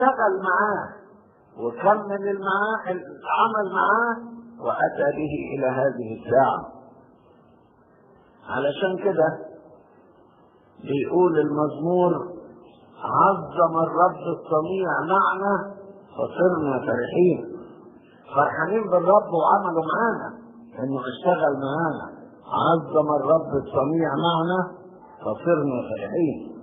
اشتغل معاه وكمل المعاه العمل معاه واتى به الى هذه الساعه علشان كده بيقول المزمور عظم الرب الصنيع معنا فصرنا فرحين فرحانين بالرب وعمله معانا انه اشتغل معانا عظم الرب الصنيع معنا فصرنا فرحين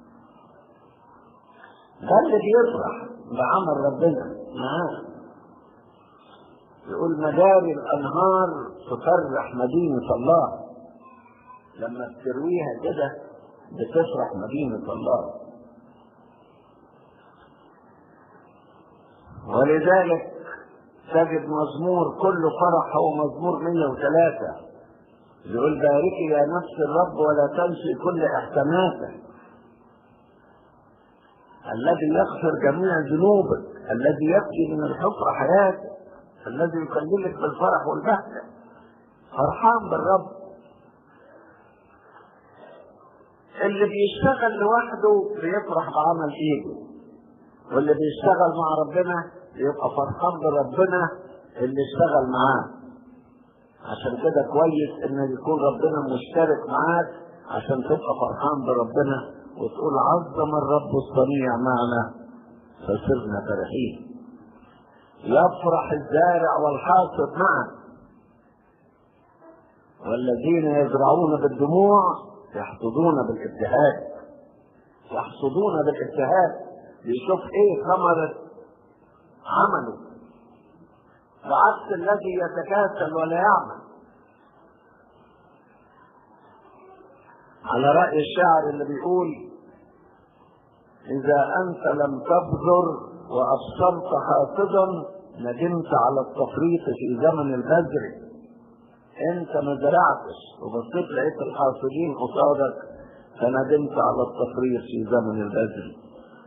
ده اللي بيفرح بعمل ربنا معانا يقول مجاري الانهار تفرح مدينة الله لما ترويها كده بتفرح مدينة الله ولذلك تجد مزمور كله فرح هو مزمور 103 يقول باركي يا نفس الرب ولا تنسي كل احساناته الذي يغفر جميع ذنوبك الذي يبكي من الحفرة حياتك الذي يكلمك بالفرح والبهجة فرحان بالرب اللي بيشتغل لوحده بيفرح بعمل ايده واللي بيشتغل مع ربنا يبقى فرحان بربنا اللي اشتغل معاه عشان كده كويس ان يكون ربنا مشترك معاك عشان تبقى فرحان بربنا وتقول عظم الرب الصنيع معنا فصرنا فرحين يفرح الزارع والحاصد معا والذين يزرعون بالدموع يحصدون بالابتهاج يحصدون بالابتهاج يشوف ايه ثمرة عمله بعكس الذي يتكاسل ولا يعمل على رأي الشاعر اللي بيقول إذا أنت لم تبذر وأبصرت حاصدا ندمت على التفريط في زمن البذر أنت ما زرعتش وبصيت لقيت الحاصدين قصادك فندمت على التفريط في زمن البذر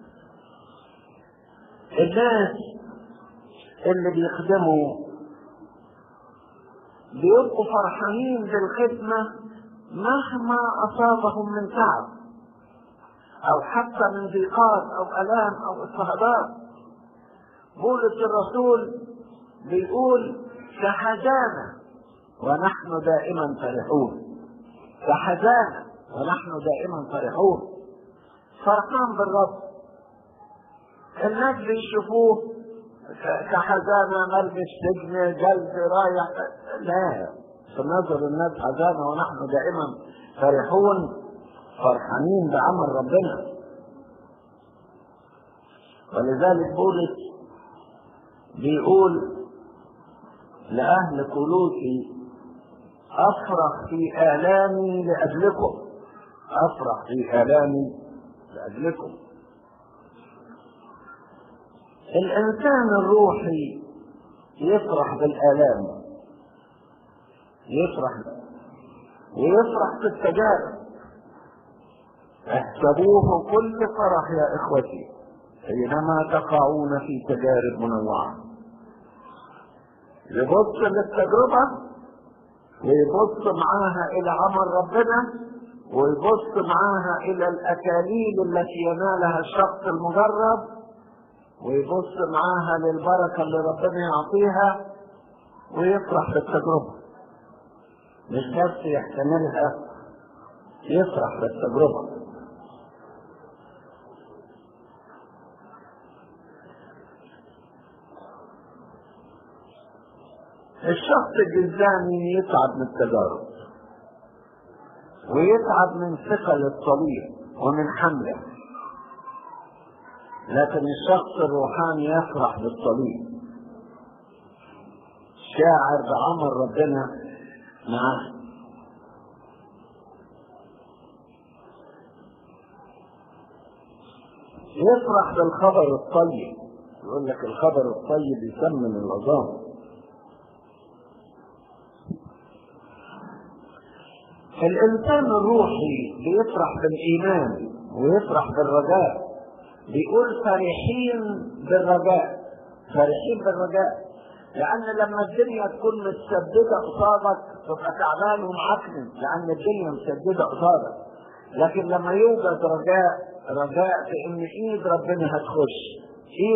الناس اللي بيخدموا بيبقوا فرحانين بالخدمة مهما أصابهم من تعب أو حتى من ضيقات أو ألام أو اضطهادات بولس الرسول بيقول كحزانة ونحن دائما فرحون كحزانة ونحن دائما فرحون فرحان بالرب الناس بيشوفوه كحزانة ملبس سجن جلد رايح لا في نظر الناس حزانة ونحن دائما فرحون فرحانين بعمل ربنا ولذلك بولس بيقول لأهل كلوسي أفرح في آلامي لأجلكم أفرح في آلامي لأجلكم الإنسان الروحي يفرح بالآلام يفرح ويفرح في التجارب احسبوه كل فرح يا إخوتي حينما تقعون في تجارب منوعة يبص للتجربة ويبص معاها إلى عمل ربنا ويبص معاها إلى الأكاليل التي ينالها الشخص المجرب ويبص معاها للبركة اللي ربنا يعطيها ويفرح بالتجربة مش بس يحتملها يفرح بالتجربة الشخص الجزامي يتعب من التجارب ويتعب من ثقل الصليب ومن حمله لكن الشخص الروحاني يفرح بالصليب شاعر بعمل ربنا معاه يفرح بالخبر الطيب يقول لك الخبر الطيب يسمن العظام الانسان الروحي بيفرح بالايمان ويفرح بالرجاء بيقول فرحين بالرجاء فرحين بالرجاء لان لما الدنيا تكون متسدده قصادك تبقى تعبان ومعكنن لان الدنيا مسدده قصادك لكن لما يوجد رجاء رجاء في ان ايد ربنا هتخش في